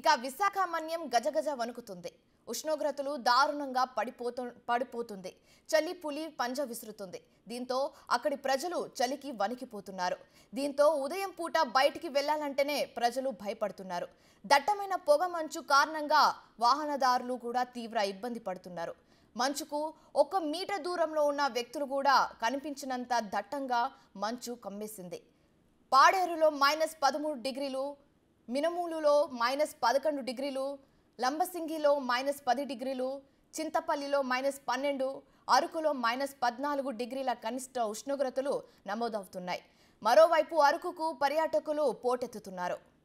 విశాఖ మన్యం గజగజ వణుకుతుంది ఉష్ణోగ్రతలు దారుణంగా పడిపోతు పడిపోతుంది చలి పులి పంజ విసురుతుంది దీంతో అక్కడి ప్రజలు చలికి వణికిపోతున్నారు దీంతో ఉదయం పూట బయటికి వెళ్లాలంటేనే ప్రజలు భయపడుతున్నారు దట్టమైన పొగ మంచు కారణంగా వాహనదారులు కూడా తీవ్ర ఇబ్బంది పడుతున్నారు మంచుకు ఒక మీటర్ దూరంలో ఉన్న వ్యక్తులు కూడా కనిపించినంత దట్టంగా మంచు కమ్మేసింది పాడేరులో మైనస్ పదమూడు డిగ్రీలు మినమూలులో మైనస్ పదకొండు డిగ్రీలు లంబసింగిలో మైనస్ పది డిగ్రీలు చింతపల్లిలో మైనస్ పన్నెండు అరకులో మైనస్ పద్నాలుగు డిగ్రీల కనిష్ట ఉష్ణోగ్రతలు నమోదవుతున్నాయి మరోవైపు అరకుకు పర్యాటకులు పోటెత్తుతున్నారు